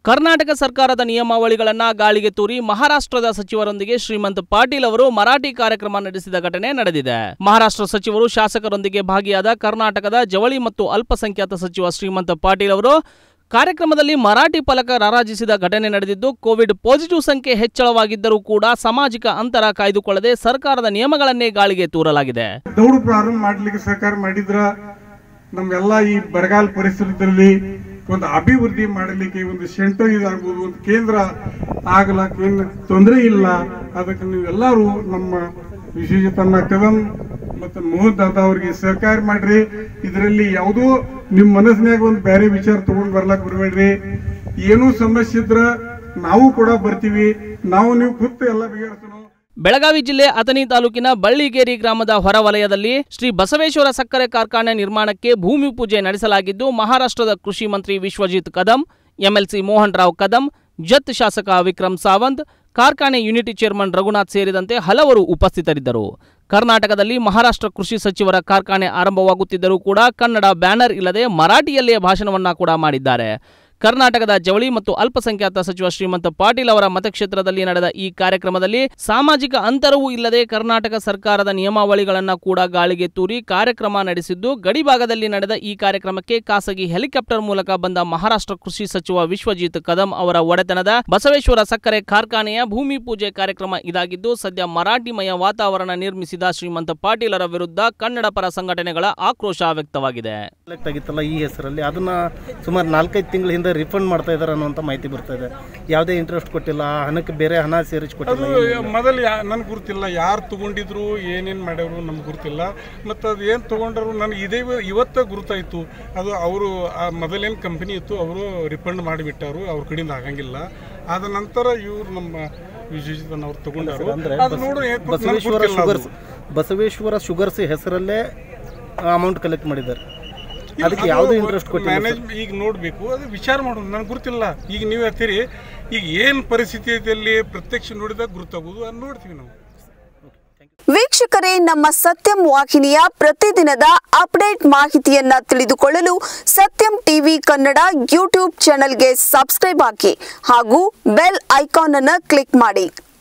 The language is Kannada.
ಕರ್ನಾಟಕ ಸರ್ಕಾರದ ನಿಯಮಾವಳಿಗಳನ್ನ ಗಾಳಿಗೆ ತೂರಿ ಮಹಾರಾಷ್ಟ್ರದ ಸಚಿವರೊಂದಿಗೆ ಶ್ರೀಮಂತ್ ಪಾಟೀಲ್ ಅವರು ಮರಾಠಿ ಕಾರ್ಯಕ್ರಮ ನಡೆಸಿದ ಘಟನೆ ನಡೆದಿದೆ ಮಹಾರಾಷ್ಟ್ರ ಸಚಿವರು ಶಾಸಕರೊಂದಿಗೆ ಭಾಗಿಯಾದ ಕರ್ನಾಟಕದ ಜವಳಿ ಮತ್ತು ಅಲ್ಪಸಂಖ್ಯಾತ ಸಚಿವ ಶ್ರೀಮಂತ್ ಪಾಟೀಲ್ ಅವರು ಕಾರ್ಯಕ್ರಮದಲ್ಲಿ ಮರಾಠಿ ಫಲಕ ರಾರಾಜಿಸಿದ ಘಟನೆ ನಡೆದಿದ್ದು ಕೋವಿಡ್ ಪಾಸಿಟಿವ್ ಸಂಖ್ಯೆ ಹೆಚ್ಚಳವಾಗಿದ್ದರೂ ಕೂಡ ಸಾಮಾಜಿಕ ಅಂತರ ಕಾಯ್ದುಕೊಳ್ಳದೆ ಸರ್ಕಾರದ ನಿಯಮಗಳನ್ನೇ ಗಾಳಿಗೆ ತೂರಲಾಗಿದೆ ದೌಡು ಪ್ರಾರಂಭ ಮಾಡ್ಲಿಕ್ಕೆ ಸರ್ಕಾರ ಮಾಡಿದ್ರ ನಮ್ಮೆಲ್ಲ ಈ ಬರಗಾಲ ಪರಿಸರದಲ್ಲಿ ಒಂದು ಅಭಿವೃದ್ಧಿ ಮಾಡಲಿಕ್ಕೆ ಒಂದು ಸೆಂಟರ್ ಇದಾಗ್ಬೋದು ಒಂದು ಕೇಂದ್ರ ಆಗ್ಲಕ್ಕ ಏನು ತೊಂದರೆ ಇಲ್ಲ ಅದಕ್ಕೆ ನೀವೆಲ್ಲರೂ ನಮ್ಮ ವಿಶ್ವಜಿತನ್ನ ಕದಂ ಮತ್ತು ಮೋಹನ್ ದಾದಾ ಅವರಿಗೆ ಸಹಕಾರ ಮಾಡ್ರಿ ಇದರಲ್ಲಿ ಯಾವುದೋ ನಿಮ್ಮ ಮನಸ್ಸಿನಾಗ ಒಂದು ಬೇರೆ ವಿಚಾರ ತಗೊಂಡ್ ಬರ್ಲಕ್ ಬರಬೇಡ್ರಿ ಏನೂ ಸಮಸ್ಯೆ ಇದ್ರ ನಾವು ಕೂಡ ಬರ್ತೀವಿ ನಾವು ನೀವು ಕೂತು ಎಲ್ಲ ಬಗೆಹರಿಸೋಣ ಬೆಳಗಾವಿ ಜಿಲ್ಲೆ ಅಥಣಿ ತಾಲೂಕಿನ ಬಳ್ಳಿಗೇರಿ ಗ್ರಾಮದ ಹೊರವಲಯದಲ್ಲಿ ಶ್ರೀ ಬಸವೇಶ್ವರ ಸಕ್ಕರೆ ಕಾರ್ಖಾನೆ ನಿರ್ಮಾಣಕ್ಕೆ ಭೂಮಿ ಪೂಜೆ ನಡೆಸಲಾಗಿದ್ದು ಮಹಾರಾಷ್ಟ್ರದ ಕೃಷಿ ಮಂತ್ರಿ ವಿಶ್ವಜಿತ್ ಕದಂ ಎಂಎಲ್ಸಿ ಮೋಹನ್ ರಾವ್ ಕದಂ ಜತ್ ಶಾಸಕ ವಿಕ್ರಮ್ ಸಾವಂತ್ ಕಾರ್ಖಾನೆ ಯೂನಿಟಿ ಚೇರ್ಮನ್ ರಘುನಾಥ್ ಸೇರಿದಂತೆ ಹಲವರು ಉಪಸ್ಥಿತರಿದ್ದರು ಕರ್ನಾಟಕದಲ್ಲಿ ಮಹಾರಾಷ್ಟ್ರ ಕೃಷಿ ಸಚಿವರ ಕಾರ್ಖಾನೆ ಆರಂಭವಾಗುತ್ತಿದ್ದರೂ ಕೂಡ ಕನ್ನಡ ಬ್ಯಾನರ್ ಇಲ್ಲದೆ ಮರಾಠಿಯಲ್ಲೇ ಭಾಷಣವನ್ನ ಕೂಡ ಮಾಡಿದ್ದಾರೆ ಕರ್ನಾಟಕದ ಜವಳಿ ಮತ್ತು ಅಲ್ಪಸಂಖ್ಯಾತ ಸಚಿವ ಶ್ರೀಮಂತ ಪಾಟೀಲ್ ಅವರ ಮತಕ್ಷೇತ್ರದಲ್ಲಿ ನಡೆದ ಈ ಕಾರ್ಯಕ್ರಮದಲ್ಲಿ ಸಾಮಾಜಿಕ ಅಂತರವೂ ಇಲ್ಲದೆ ಕರ್ನಾಟಕ ಸರ್ಕಾರದ ನಿಯಮಾವಳಿಗಳನ್ನು ಕೂಡ ಗಾಳಿಗೆ ತೂರಿ ಕಾರ್ಯಕ್ರಮ ನಡೆಸಿದ್ದು ಗಡಿಭಾಗದಲ್ಲಿ ನಡೆದ ಈ ಕಾರ್ಯಕ್ರಮಕ್ಕೆ ಖಾಸಗಿ ಹೆಲಿಕಾಪ್ಟರ್ ಮೂಲಕ ಬಂದ ಮಹಾರಾಷ್ಟ್ರ ಕೃಷಿ ಸಚಿವ ವಿಶ್ವಜಿತ್ ಕದಂ ಅವರ ಒಡೆತನದ ಬಸವೇಶ್ವರ ಸಕ್ಕರೆ ಕಾರ್ಖಾನೆಯ ಭೂಮಿ ಪೂಜೆ ಕಾರ್ಯಕ್ರಮ ಇದಾಗಿದ್ದು ಸದ್ಯ ಮರಾಠಿಮಯ ವಾತಾವರಣ ನಿರ್ಮಿಸಿದ ಶ್ರೀಮಂತ ಪಾಟೀಲರ ವಿರುದ್ಧ ಕನ್ನಡ ಪರ ಸಂಘಟನೆಗಳ ಆಕ್ರೋಶ ವ್ಯಕ್ತವಾಗಿದೆ ಸೆಲೆಕ್ಟ್ ಆಗಿತ್ತಲ್ಲ ಈ ಹೆಸರಲ್ಲಿ ಅದನ್ನ ಸುಮಾರು ನಾಲ್ಕೈದು ತಿಂಗಳ ಹಿಂದೆ ರಿಫಂಡ್ ಮಾಡ್ತಾ ಇದ್ದಾರೆ ಅನ್ನುವಂಥ ಮಾಹಿತಿ ಬರ್ತಾ ಇದೆ ಯಾವುದೇ ಇಂಟ್ರೆಸ್ಟ್ ಕೊಟ್ಟಿಲ್ಲ ಆ ಹಣಕ್ಕೆ ಬೇರೆ ಹಣ ಸೇರಿಸಿ ಕೊಟ್ಟಿಲ್ಲ ಅದು ಮೊದಲು ಯಾ ನನ್ಗೆ ಗುರ್ತಿಲ್ಲ ಯಾರು ತಗೊಂಡಿದ್ರು ಏನೇನು ಮಾಡ್ಯಾರು ನಮ್ಗೆ ಗುರ್ತಿಲ್ಲ ಮತ್ತು ಅದು ಏನು ತಗೊಂಡರು ನನಗೆ ಇದೇ ಇವತ್ತ ಗುರುತಾಯಿತು ಅದು ಅವರು ಆ ಮೊದಲೇನು ಕಂಪನಿ ಇತ್ತು ಅವರು ರಿಫಂಡ್ ಮಾಡಿಬಿಟ್ಟಾರು ಅವ್ರ ಕಡೆಯಿಂದ ಆಗಂಗಿಲ್ಲ ಆದ ನಂತರ ಇವ್ರು ನಮ್ಮ ವಿಶ್ವಜಿತನ್ ಅವ್ರು ತಗೊಂಡಾರು ಅಂದ್ರೆ ಅದು ನೋಡು ಏನ್ ಗೊತ್ತು, ನನ್ಗ್ ಬಸವೇಶ್ವರ ಗುರ್ತಿಲ್ಲ ಅದು. ಶುಗರ್ಸ್ ಬಸವೇಶ್ವರ ಶುಗರ್ಸ್ ಹೆಸರಲ್ಲೇ ಅಮೌಂಟ್ ಕಲೆಕ್ಟ್ ಮಾಡಿದ್ದಾರೆ ಇಲ್ಲ, ಅದಕ್ಕೆ ಅದು ಯಾವುದೇ ಇಂಟ್ರೆಸ್ಟ್ ಕೊಟ್ಟಿಲ್ಲ ಮ್ಯಾನೇಜ್ ಈಗ ನೋಡಬೇಕು ಅದು ವಿಚಾರ ಮಾಡೋದು ನನಗೆ ಗುರುತಿಲ್ಲ ಈಗ ನೀವು ಹೇಳ್ತೀರಿ ಈಗ ಏನು ಪರಿಸ್ಥಿತಿಯಲ್ಲಿ ಪ್ರತ್ಯಕ್ಷ ನೋಡಿದಾಗ ಗುರುತಾಗೋದು ಅದು ನೋಡ್ತೀವಿ ನಾವು ವೀಕ್ಷಕರೇ ನಮ್ಮ ಸತ್ಯಂ ವಾಹಿನಿಯ ಪ್ರತಿದಿನದ ಅಪ್ಡೇಟ್ ಮಾಹಿತಿಯನ್ನ ತಿಳಿದುಕೊಳ್ಳಲು ಸತ್ಯಂ ಟಿವಿ ಕನ್ನಡ ಯೂಟ್ಯೂಬ್ ಚಾನೆಲ್ಗೆ ಸಬ್ಸ್ಕ್ರೈಬ್ ಹಾಕಿ ಹಾಗೂ ಬೆಲ್ ಐಕಾನ್ ಅನ್ನು ಕ್ಲಿಕ್ ಮಾಡಿ